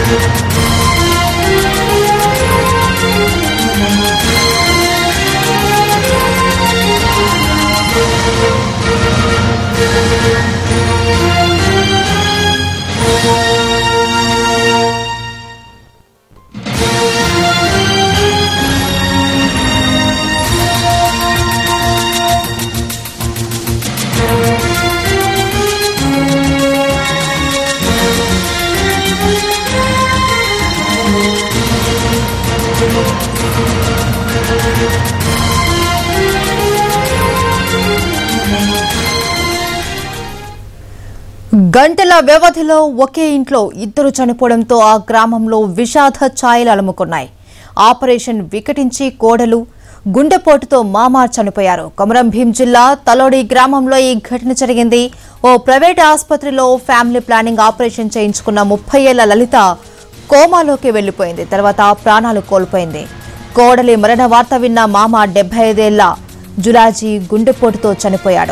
గంటల వ్యవధిలో ఒకే ఇంట్లో ఇద్దరు చనిపోవడంతో ఆ గ్రామంలో విషాద ఛాయలు అలుముకున్నాయి ఆపరేషన్ వికటించి కోడలు గుండెపోటుతో మామ చనిపోయారు కొమరం భీం జిల్లా తలోడి గ్రామంలో ఈ ఘటన జరిగింది ఓ ప్రైవేట్ ఆసుపత్రిలో ఫ్యామిలీ ప్లానింగ్ ఆపరేషన్ చేయించుకున్న ముప్పై ఏళ్ల లలిత కోమాలోకి వెళ్లిపోయింది తర్వాత ప్రాణాలు కోల్పోయింది కోడలి మరణ వార్త విన్న మామ డెబ్బై ఐదేళ్ల జులాజీ గుండెపోటుతో చనిపోయాడు